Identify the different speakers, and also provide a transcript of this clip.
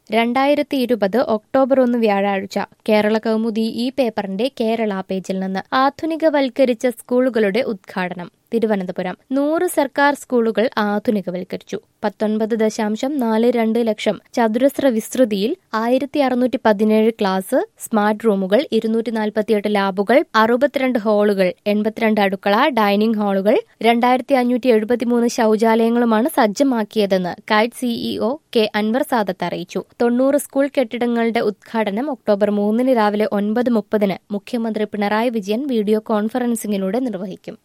Speaker 1: രണ്ടായിരത്തി ഇരുപത് ഒക്ടോബർ ഒന്ന് വ്യാഴാഴ്ച കേരള കൗമുദി ഈ പേപ്പറിന്റെ കേരള പേജിൽ നിന്ന് ആധുനികവൽക്കരിച്ച സ്കൂളുകളുടെ ഉദ്ഘാടനം തിരുവനന്തപുരം നൂറ് സർക്കാർ സ്കൂളുകൾ ആധുനികവൽക്കരിച്ചു പത്തൊൻപത് ദശാംശം നാല് രണ്ട് ലക്ഷം ചതുരശ്ര വിസ്തൃതിയിൽ ആയിരത്തി അറുന്നൂറ്റി പതിനേഴ് ക്ലാസ് സ്മാർട്ട് റൂമുകൾ ഇരുന്നൂറ്റി നാൽപ്പത്തിയെട്ട് ലാബുകൾ അറുപത്തിരണ്ട് ഹാളുകൾ എൺപത്തിരണ്ട് അടുക്കള ഡൈനിംഗ് ഹാളുകൾ രണ്ടായിരത്തി അഞ്ഞൂറ്റി എഴുപത്തിമൂന്ന് ശൌചാലയങ്ങളുമാണ് സജ്ജമാക്കിയതെന്ന് KITE CEO K Anvar Sadath അറിയിച്ചു തൊണ്ണൂറ് സ്കൂൾ കെട്ടിടങ്ങളുടെ ഉദ്ഘാടനം ഒക്ടോബർ മൂന്നിന് രാവിലെ ഒൻപത് മുപ്പതിന് മുഖ്യമന്ത്രി പിണറായി വിജയൻ വീഡിയോ കോൺഫറൻസിംഗിലൂടെ നിർവഹിക്കും